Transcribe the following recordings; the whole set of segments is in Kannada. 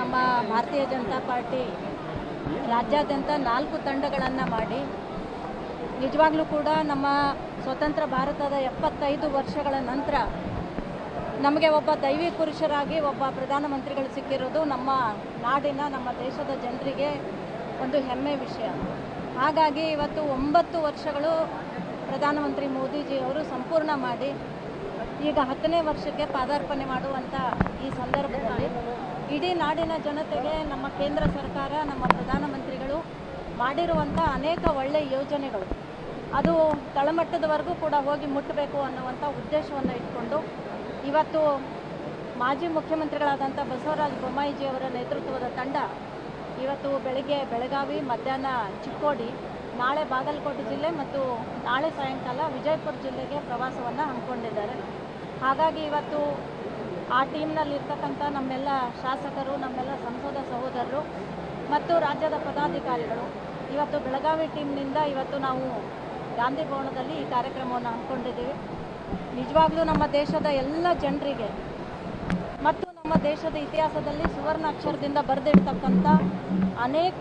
ನಮ್ಮ ಭಾರತೀಯ ಜನತಾ ಪಾರ್ಟಿ ರಾಜ್ಯಾದ್ಯಂತ ನಾಲ್ಕು ತಂಡಗಳನ್ನು ಮಾಡಿ ನಿಜವಾಗ್ಲೂ ಕೂಡ ನಮ್ಮ ಸ್ವತಂತ್ರ ಭಾರತದ ಎಪ್ಪತ್ತೈದು ವರ್ಷಗಳ ನಂತರ ನಮಗೆ ಒಬ್ಬ ದೈವಿ ಪುರುಷರಾಗಿ ಒಬ್ಬ ಪ್ರಧಾನಮಂತ್ರಿಗಳು ಸಿಕ್ಕಿರೋದು ನಮ್ಮ ನಾಡಿನ ನಮ್ಮ ದೇಶದ ಜನರಿಗೆ ಒಂದು ಹೆಮ್ಮೆ ವಿಷಯ ಹಾಗಾಗಿ ಇವತ್ತು ಒಂಬತ್ತು ವರ್ಷಗಳು ಪ್ರಧಾನಮಂತ್ರಿ ಮೋದಿಜಿಯವರು ಸಂಪೂರ್ಣ ಮಾಡಿ ಈಗ ಹತ್ತನೇ ವರ್ಷಕ್ಕೆ ಪಾದಾರ್ಪಣೆ ಮಾಡುವಂಥ ಈ ಸಂದರ್ಭದಲ್ಲಿ ಇಡೀ ನಾಡಿನ ಜನತೆಗೆ ನಮ್ಮ ಕೇಂದ್ರ ಸರ್ಕಾರ ನಮ್ಮ ಪ್ರಧಾನಮಂತ್ರಿಗಳು ಮಾಡಿರುವಂಥ ಅನೇಕ ಒಳ್ಳೆಯ ಯೋಜನೆಗಳು ಅದು ತಳಮಟ್ಟದವರೆಗೂ ಕೂಡ ಹೋಗಿ ಮುಟ್ಟಬೇಕು ಅನ್ನುವಂಥ ಉದ್ದೇಶವನ್ನು ಇಟ್ಕೊಂಡು ಇವತ್ತು ಮಾಜಿ ಮುಖ್ಯಮಂತ್ರಿಗಳಾದಂಥ ಬಸವರಾಜ ಬೊಮ್ಮಾಯಿಜಿಯವರ ನೇತೃತ್ವದ ತಂಡ ಇವತ್ತು ಬೆಳಗ್ಗೆ ಬೆಳಗಾವಿ ಮಧ್ಯಾಹ್ನ ಚಿಕ್ಕೋಡಿ ನಾಳೆ ಬಾಗಲಕೋಟೆ ಜಿಲ್ಲೆ ಮತ್ತು ನಾಳೆ ಸಾಯಂಕಾಲ ವಿಜಯಪುರ ಜಿಲ್ಲೆಗೆ ಪ್ರವಾಸವನ್ನು ಹಮ್ಮಿಕೊಂಡಿದ್ದಾರೆ ಹಾಗಾಗಿ ಇವತ್ತು ಆ ಟೀಮ್ನಲ್ಲಿ ಇರ್ತಕ್ಕಂಥ ನಮ್ಮೆಲ್ಲ ಶಾಸಕರು ನಮ್ಮೆಲ್ಲ ಸಂಸದ ಸಹೋದರರು ಮತ್ತು ರಾಜ್ಯದ ಪದಾಧಿಕಾರಿಗಳು ಇವತ್ತು ಬೆಳಗಾವಿ ಟೀಮ್ನಿಂದ ಇವತ್ತು ನಾವು ಗಾಂಧಿ ಭವನದಲ್ಲಿ ಈ ಕಾರ್ಯಕ್ರಮವನ್ನು ಹಮ್ಮಿಕೊಂಡಿದ್ದೀವಿ ನಿಜವಾಗ್ಲೂ ನಮ್ಮ ದೇಶದ ಎಲ್ಲ ಜನರಿಗೆ ಮತ್ತು ನಮ್ಮ ದೇಶದ ಇತಿಹಾಸದಲ್ಲಿ ಸುವರ್ಣ ಅಕ್ಷರದಿಂದ ಬರೆದಿರ್ತಕ್ಕಂಥ ಅನೇಕ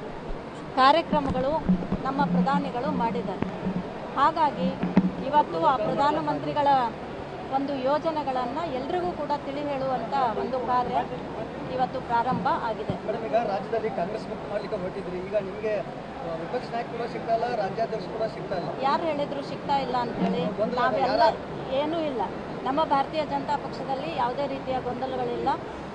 ಕಾರ್ಯಕ್ರಮಗಳು ನಮ್ಮ ಪ್ರಧಾನಿಗಳು ಮಾಡಿದ್ದಾರೆ ಹಾಗಾಗಿ ಇವತ್ತು ಆ ಪ್ರಧಾನಮಂತ್ರಿಗಳ ಒಂದು ಯೋಜನೆಗಳನ್ನು ಎಲ್ರಿಗೂ ಕೂಡ ತಿಳಿ ಹೇಳುವಂಥ ಒಂದು ಕಾರ್ಯ ಇವತ್ತು ಪ್ರಾರಂಭ ಆಗಿದೆ ಮೇಡಮ್ ಈಗ ರಾಜ್ಯದಲ್ಲಿ ಕಾಂಗ್ರೆಸ್ ಮುಕ್ತ ಮಾಡ್ಲಿಕ್ಕೆ ಹೊರಟಿದ್ರಿ ಈಗ ನಿಮಗೆ ಆ, ವಿಪಕ್ಷ ನಾಯಕ ಕೂಡ ಸಿಗ್ತಾ ಇಲ್ಲ ರಾಜ್ಯಾಧ್ಯಕ್ಷ ಕೂಡ ಸಿಗ್ತಾ ಇಲ್ಲ ಯಾರು ಹೇಳಿದ್ರು ಸಿಗ್ತಾ ಇಲ್ಲ ಅಂತೇಳಿ ನಾವೆಲ್ಲ ಏನೂ ಇಲ್ಲ ನಮ್ಮ ಭಾರತೀಯ ಜನತಾ ಪಕ್ಷದಲ್ಲಿ ಯಾವುದೇ ರೀತಿಯ ಗೊಂದಲಗಳಿಲ್ಲ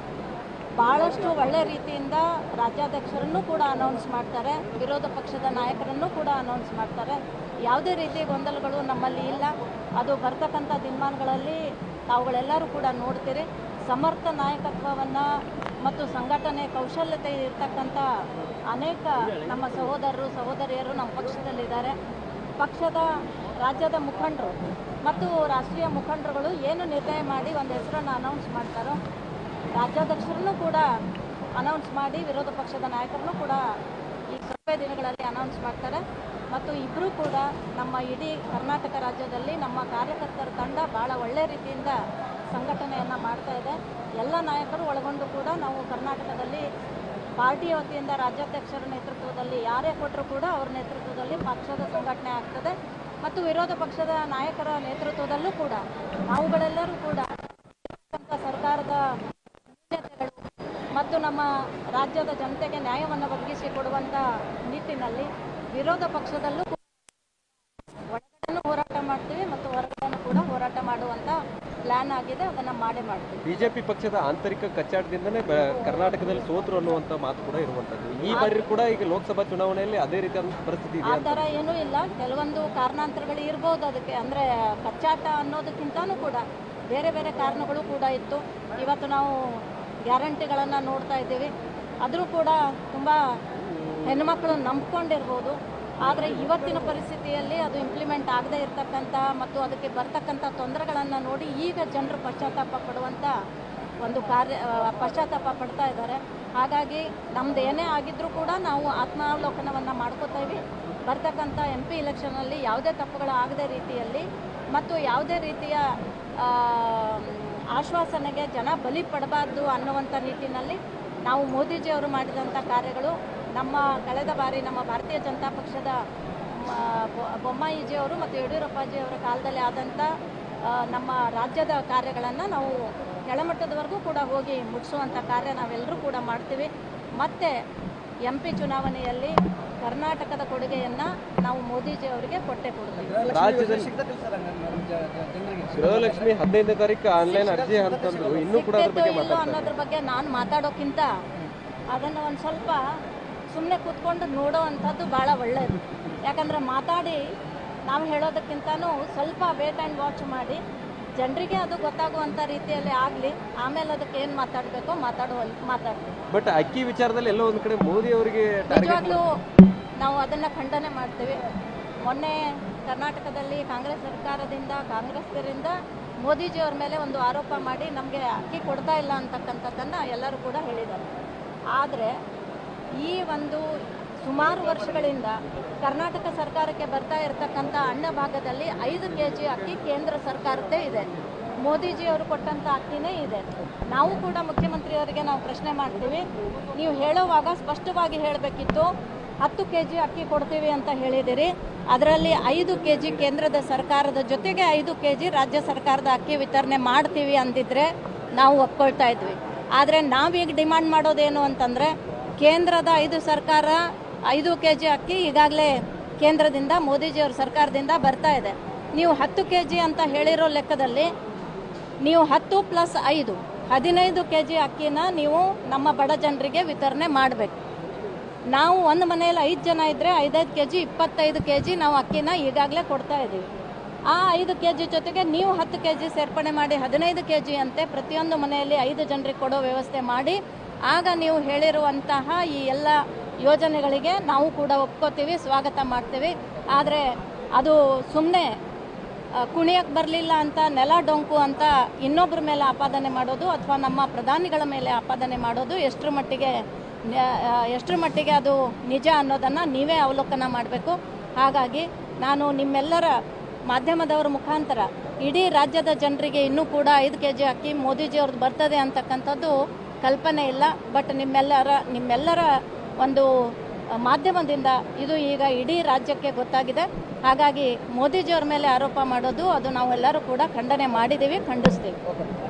ಭಾಳಷ್ಟು ಒಳ್ಳೆ ರೀತಿಯಿಂದ ರಾಜ್ಯಾಧ್ಯಕ್ಷರನ್ನು ಕೂಡ ಅನೌನ್ಸ್ ಮಾಡ್ತಾರೆ ವಿರೋಧ ಪಕ್ಷದ ನಾಯಕರನ್ನು ಕೂಡ ಅನೌನ್ಸ್ ಮಾಡ್ತಾರೆ ಯಾವುದೇ ರೀತಿಯ ಗೊಂದಲಗಳು ನಮ್ಮಲ್ಲಿ ಇಲ್ಲ ಅದು ಬರ್ತಕ್ಕಂಥ ದಿನಮಾನಗಳಲ್ಲಿ ತಾವುಗಳೆಲ್ಲರೂ ಕೂಡ ನೋಡ್ತೀರಿ ಸಮರ್ಥ ನಾಯಕತ್ವವನ್ನು ಮತ್ತು ಸಂಘಟನೆ ಕೌಶಲ್ಯತೆ ಇರ್ತಕ್ಕಂಥ ಅನೇಕ ನಮ್ಮ ಸಹೋದರರು ಸಹೋದರಿಯರು ನಮ್ಮ ಪಕ್ಷದಲ್ಲಿದ್ದಾರೆ ಪಕ್ಷದ ರಾಜ್ಯದ ಮುಖಂಡರು ಮತ್ತು ರಾಷ್ಟ್ರೀಯ ಮುಖಂಡರುಗಳು ಏನು ನಿರ್ಣಯ ಮಾಡಿ ಒಂದು ಹೆಸರನ್ನು ಅನೌನ್ಸ್ ಮಾಡ್ತಾರೋ ರಾಜ್ಯಾಧ್ಯಕ್ಷರನ್ನು ಕೂಡ ಅನೌನ್ಸ್ ಮಾಡಿ ವಿರೋಧ ಪಕ್ಷದ ನಾಯಕರನ್ನು ಕೂಡ ಈ ಸ್ವಲ್ಪ ದಿನಗಳಲ್ಲಿ ಅನೌನ್ಸ್ ಮಾಡ್ತಾರೆ ಮತ್ತು ಇಬ್ಬರೂ ಕೂಡ ನಮ್ಮ ಇಡೀ ಕರ್ನಾಟಕ ರಾಜ್ಯದಲ್ಲಿ ನಮ್ಮ ಕಾರ್ಯಕರ್ತರ ತಂಡ ಭಾಳ ಒಳ್ಳೆ ರೀತಿಯಿಂದ ಸಂಘಟನೆಯನ್ನು ಮಾಡ್ತಾ ಇದೆ ಎಲ್ಲ ನಾಯಕರು ಒಳಗೊಂಡು ಕೂಡ ನಾವು ಕರ್ನಾಟಕದಲ್ಲಿ ಪಾರ್ಟಿಯ ವತಿಯಿಂದ ರಾಜ್ಯಾಧ್ಯಕ್ಷರ ನೇತೃತ್ವದಲ್ಲಿ ಯಾರೇ ಕೊಟ್ಟರು ಕೂಡ ಅವ್ರ ನೇತೃತ್ವದಲ್ಲಿ ಪಕ್ಷದ ಸಂಘಟನೆ ಆಗ್ತದೆ ಮತ್ತು ವಿರೋಧ ಪಕ್ಷದ ನಾಯಕರ ನೇತೃತ್ವದಲ್ಲೂ ಕೂಡ ನಾವುಗಳೆಲ್ಲರೂ ಕೂಡ ಇರ್ತಕ್ಕಂಥ ಸರ್ಕಾರದ ನ್ಯೂನತೆಗಳು ಮತ್ತು ನಮ್ಮ ರಾಜ್ಯದ ಜನತೆಗೆ ನ್ಯಾಯವನ್ನು ಒದಗಿಸಿ ಕೊಡುವಂಥ ನಿಟ್ಟಿನಲ್ಲಿ ವಿರೋಧ ಪಕ್ಷದಲ್ಲೂ ಕೂಡ ಒಳಗಡೆನೂ ಹೋರಾಟ ಮಾಡ್ತೀವಿ ಮತ್ತು ಹೊರಗಡೆನೂ ಕೂಡ ಹೋರಾಟ ಮಾಡುವಂಥ ಪ್ಲ್ಯಾನ್ ಆಗಿದೆ ಅದನ್ನು ಮಾಡೇ ಮಾಡ್ತೀವಿ ಬಿಜೆಪಿ ಪಕ್ಷದ ಆಂತರಿಕ ಕಚ್ಚಾಟದಿಂದನೇ ಬ- ಕರ್ನಾಟಕದಲ್ಲಿ ಸೋತರು ಅನ್ನುವಂಥ ಮಾತು ಕೂಡ ಇರುವಂಥದ್ದು ಈ ಬಾರಿ ಕೂಡ ಈಗ ಲೋಕಸಭಾ ಚುನಾವಣೆಯಲ್ಲಿ ಅದೇ ರೀತಿಯ ಪರಿಸ್ಥಿತಿ ಆ ಇದೆ ಥರ ಏನೂ ಇಲ್ಲ ಕೆಲವೊಂದು ಕಾರಣಾಂತರಗಳು ಇರ್ಬೋದು ಅದಕ್ಕೆ ಅಂದರೆ ಕಚ್ಚಾಟ ಅನ್ನೋದಕ್ಕಿಂತನೂ ಕೂಡ ಬೇರೆ ಬೇರೆ ಕಾರಣಗಳು ಕೂಡ ಇತ್ತು ಇವತ್ತು ನಾವು ಗ್ಯಾರಂಟಿಗಳನ್ನು ನೋಡ್ತಾ ಇದ್ದೀವಿ ಆದರೂ ಕೂಡ ತುಂಬ ಹೆಣ್ಮಕ್ಳು ನಂಬ್ಕೊಂಡಿರ್ಬೋದು ಆದರೆ ಇವತ್ತಿನ ಪರಿಸ್ಥಿತಿಯಲ್ಲಿ ಅದು ಇಂಪ್ಲಿಮೆಂಟ್ ಆಗದೇ ಇರತಕ್ಕಂಥ ಮತ್ತು ಅದಕ್ಕೆ ಬರ್ತಕ್ಕಂಥ ತೊಂದರೆಗಳನ್ನು ನೋಡಿ ಈಗ ಜನರು ಪಶ್ಚಾತ್ತಾಪ ಪಡುವಂಥ ಒಂದು ಕಾರ್ಯ ಆ, ಪಶ್ಚಾತ್ತಾಪ ಪಡ್ತಾ ಇದ್ದಾರೆ ಹಾಗಾಗಿ ನಮ್ದು ಏನೇ ಆಗಿದ್ರೂ ಕೂಡ ನಾವು ಆತ್ಮಾವಲೋಕನವನ್ನು ಮಾಡ್ಕೋತೀವಿ ಬರ್ತಕ್ಕಂಥ ಎಂ ಪಿ ಇಲೆಕ್ಷನಲ್ಲಿ ಯಾವುದೇ ತಪ್ಪುಗಳು ಆಗದೇ ರೀತಿಯಲ್ಲಿ ಮತ್ತು ಯಾವುದೇ ರೀತಿಯ ಆ, ಆಶ್ವಾಸನೆಗೆ ಜನ ಬಲಿ ಪಡಬಾರ್ದು ಅನ್ನುವಂಥ ನಿಟ್ಟಿನಲ್ಲಿ ನಾವು ಮೋದಿಜಿಯವರು ಮಾಡಿದಂಥ ಕಾರ್ಯಗಳು ನಮ್ಮ ಕಳೆದ ಬಾರಿ ನಮ್ಮ ಭಾರತೀಯ ಜನತಾ ಪಕ್ಷದ ಮ, ಬೊ- ಬೊಮ್ಮಾಯಿಜಿಯವರು ಮತ್ತು ಯಡಿಯೂರಪ್ಪಾಜಿಯವರ ಕಾಲದಲ್ಲಿ ಆದಂಥ ಆ, ನಮ್ಮ ರಾಜ್ಯದ ಕಾರ್ಯಗಳನ್ನು ನಾವು ಕೆಳಮಟ್ಟದವರೆಗೂ ಕೂಡ ಹೋಗಿ ಮುಗಿಸುವಂಥ ಕಾರ್ಯ ನಾವೆಲ್ಲರೂ ಕೂಡ ಮಾಡ್ತೀವಿ ಮತ್ತು ಎಂ ಪಿ ಚುನಾವಣೆಯಲ್ಲಿ ಕರ್ನಾಟಕದ ಕೊಡುಗೆಯನ್ನು ನಾವು ಮೋದಿಜಿಯವರಿಗೆ ಕೊಟ್ಟೆ ಕೊಡ್ತೀವಿ ರಾಜ್ಯದಲ್ಲಿ ಸಿಗ್ತದಿಲ್ಲ ಸರ್ ಹಂಗಂದ್ರೆ ನಮ್ಮ ಜ- ಜ- ಜನರಿಗೆ ಗೃಹಲಕ್ಷ್ಮಿ ಹದಿನೈದನೇ ತಾರೀಕು ಆನ್ಲೈನ್ ಅರ್ಜಿ ಅಂತಂದ್ರು ಇನ್ನೂ ಕೂಡ ಅದ್ರ ಬಗ್ಗೆ ಸಿಗ್ತೈತೋ ಇಲ್ಲೋ ಮಾತಾಡ್ತಾರೆ ಅನ್ನೋದ್ರ ಬಗ್ಗೆ ನಾನು ಮಾತಾಡೋಕ್ಕಿಂತ ಅದನ್ನು ಒಂದು ಸ್ವಲ್ಪ ಸುಮ್ಮನೆ ಕೂತ್ಕೊಂಡು ನೋಡೋ ಅಂಥದ್ದು ಭಾಳ ಒಳ್ಳೆಯದು ಯಾಕಂದರೆ ಮಾತಾಡಿ ನಾವು ಹೇಳೋದಕ್ಕಿಂತನೂ ಸ್ವಲ್ಪ ವೇಟ್ ಆ್ಯಂಡ್ ವಾಚ್ ಮಾಡಿ ಜನರಿಗೆ ಅದು ಗೊತ್ತಾಗುವಂಥ ರೀತಿಯಲ್ಲಿ ಆಗಲಿ ಆಮೇಲೆ ಅದಕ್ಕೆ ಏನು ಮಾತಾಡಬೇಕೋ ಮಾತಾಡುವ ಮಾತಾಡ್ತೀವಿ ಬಟ್ ಅಕ್ಕಿ ವಿಚಾರದಲ್ಲಿ ಎಲ್ಲೋ ಒಂದ್ ಕಡೆ ಮೋದಿ ಅವರಿಗೆ ಟಾರ್ಗೆಟ್ ನಿಜವಾಗ್ಲೂ ನಾವು ಅದನ್ನು ಖಂಡನೆ ಮಾಡ್ತೀವಿ ಮೊನ್ನೆ ಕರ್ನಾಟಕದಲ್ಲಿ ಕಾಂಗ್ರೆಸ್ ಸರ್ಕಾರದಿಂದ ಕಾಂಗ್ರೆಸ್ಸರಿಂದ ಮೋದಿಜಿಯವ್ರ ಮೇಲೆ ಒಂದು ಆರೋಪ ಮಾಡಿ ನಮಗೆ ಅಕ್ಕಿ ಕೊಡ್ತಾ ಇಲ್ಲ ಅಂತಕ್ಕಂಥದ್ದನ್ನು ಎಲ್ಲರೂ ಕೂಡ ಹೇಳಿದ್ದಾರೆ ಆದರೆ ಈ ಒಂದು ಸುಮಾರು ವರ್ಷಗಳಿಂದ ಕರ್ನಾಟಕ ಸರ್ಕಾರಕ್ಕೆ ಬರ್ತಾ ಇರತಕ್ಕಂಥ ಅನ್ನ ಭಾಗದಲ್ಲಿ ಐದು ಕೆ ಜಿ ಅಕ್ಕಿ ಕೇಂದ್ರ ಸರ್ಕಾರದ್ದೇ ಇದೆ ಮೋದಿಜಿಯವರು ಕೊಟ್ಟಂಥ ಅಕ್ಕಿನೇ ಇದೆ ನಾವು ಕೂಡ ಮುಖ್ಯಮಂತ್ರಿಯವರಿಗೆ ನಾವು ಪ್ರಶ್ನೆ ಮಾಡ್ತೀವಿ ನೀವು ಹೇಳುವಾಗ ಸ್ಪಷ್ಟವಾಗಿ ಹೇಳಬೇಕಿತ್ತು ಹತ್ತು ಕೆ ಜಿ ಅಕ್ಕಿ ಕೊಡ್ತೀವಿ ಅಂತ ಹೇಳಿದಿರಿ ಅದರಲ್ಲಿ ಐದು ಕೆ ಜಿ ಕೇಂದ್ರದ ಸರ್ಕಾರದ ಜೊತೆಗೆ ಐದು ಕೆ ಜಿ ರಾಜ್ಯ ಸರ್ಕಾರದ ಅಕ್ಕಿ ವಿತರಣೆ ಮಾಡ್ತೀವಿ ಅಂದಿದ್ರೆ ನಾವು ಒಪ್ಕೊಳ್ತಾ ಇದ್ವಿ ಆದರೆ ನಾವೀಗ ಡಿಮಾಂಡ್ ಮಾಡೋದೇನು ಅಂತಂದರೆ ಕೇಂದ್ರದ ಐದು ಸರ್ಕಾರ ಐದು ಕೆ ಜಿ ಅಕ್ಕಿ ಈಗಾಗಲೇ ಕೇಂದ್ರದಿಂದ ಮೋದಿಜಿಯವ್ರ ಸರ್ಕಾರದಿಂದ ಬರ್ತಾ ಇದೆ ನೀವು ಹತ್ತು ಕೆ ಜಿ ಅಂತ ಹೇಳಿರೋ ಲೆಕ್ಕದಲ್ಲಿ ನೀವು ಹತ್ತು ಪ್ಲಸ್ ಐದು ಹದಿನೈದು ಕೆ ಜಿ ಅಕ್ಕಿನ ನೀವು ನಮ್ಮ ಬಡ ಜನರಿಗೆ ವಿತರಣೆ ಮಾಡಬೇಕು ನಾವು ಒಂದು ಮನೆಯಲ್ಲಿ ಐದು ಜನ ಇದ್ದರೆ ಐದೈದು ಕೆ ಜಿ ಇಪ್ಪತ್ತೈದು ಕೆ ಜಿ ನಾವು ಅಕ್ಕಿನ ಈಗಾಗಲೇ ಕೊಡ್ತಾ ಇದ್ದೀವಿ ಆ ಐದು ಕೆ ಜಿ ಜೊತೆಗೆ ನೀವು ಹತ್ತು ಕೆ ಜಿ ಸೇರ್ಪಡೆ ಮಾಡಿ ಹದಿನೈದು ಕೆ ಜಿ ಅಂತೆ ಪ್ರತಿಯೊಂದು ಮನೆಯಲ್ಲಿ ಐದು ಜನರಿಗೆ ಕೊಡೋ ವ್ಯವಸ್ಥೆ ಮಾಡಿ ಆಗ ನೀವು ಹೇಳಿರುವಂತಹ ಈ ಎಲ್ಲ ಯೋಜನೆಗಳಿಗೆ ನಾವು ಕೂಡ ಒಪ್ಕೋತೀವಿ ಸ್ವಾಗತ ಮಾಡ್ತೀವಿ ಆದರೆ ಅದು ಸುಮ್ಮನೆ ಕುಣಿಯಕ್ಕೆ ಬರಲಿಲ್ಲ ಅಂತ ನೆಲ ಡೊಂಕು ಅಂತ ಇನ್ನೊಬ್ಬರ ಮೇಲೆ ಆಪಾದನೆ ಮಾಡೋದು ಅಥವಾ ನಮ್ಮ ಪ್ರಧಾನಿಗಳ ಮೇಲೆ ಆಪಾದನೆ ಮಾಡೋದು ಎಷ್ಟರ ಮಟ್ಟಿಗೆ ನ್ಯಾ- ಆ, ಎಷ್ಟರ ಮಟ್ಟಿಗೆ ಅದು ನಿಜ ಅನ್ನೋದನ್ನು ನೀವೇ ಅವಲೋಕನ ಮಾಡಬೇಕು ಹಾಗಾಗಿ ನಾನು ನಿಮ್ಮೆಲ್ಲರ ಮಾಧ್ಯಮದವರ ಮುಖಾಂತರ ಇಡೀ ರಾಜ್ಯದ ಜನರಿಗೆ ಇನ್ನೂ ಕೂಡ ಐದು ಕೆ ಜಿ ಅಕ್ಕಿ ಮೋದಿಜಿಯವ್ರದ್ದು ಬರ್ತದೆ ಅಂತಕ್ಕಂಥದ್ದು ಕಲ್ಪನೆ ಇಲ್ಲ ಬಟ್ ನಿಮ್ಮೆಲ್ಲರ ನಿಮ್ಮೆಲ್ಲರ ಒಂದು ಆ, ಮಾಧ್ಯಮದಿಂದ ಇದು ಈಗ ಇಡೀ ರಾಜ್ಯಕ್ಕೆ ಗೊತ್ತಾಗಿದೆ ಹಾಗಾಗಿ ಮೋದಿಜಿಯವ್ರ ಮೇಲೆ ಆರೋಪ ಮಾಡೋದು ಅದು ನಾವೆಲ್ಲರೂ ಕೂಡ ಖಂಡನೆ ಮಾಡಿದ್ದೀವಿ ಖಂಡಿಸ್ತೀವಿ ಓಕೆ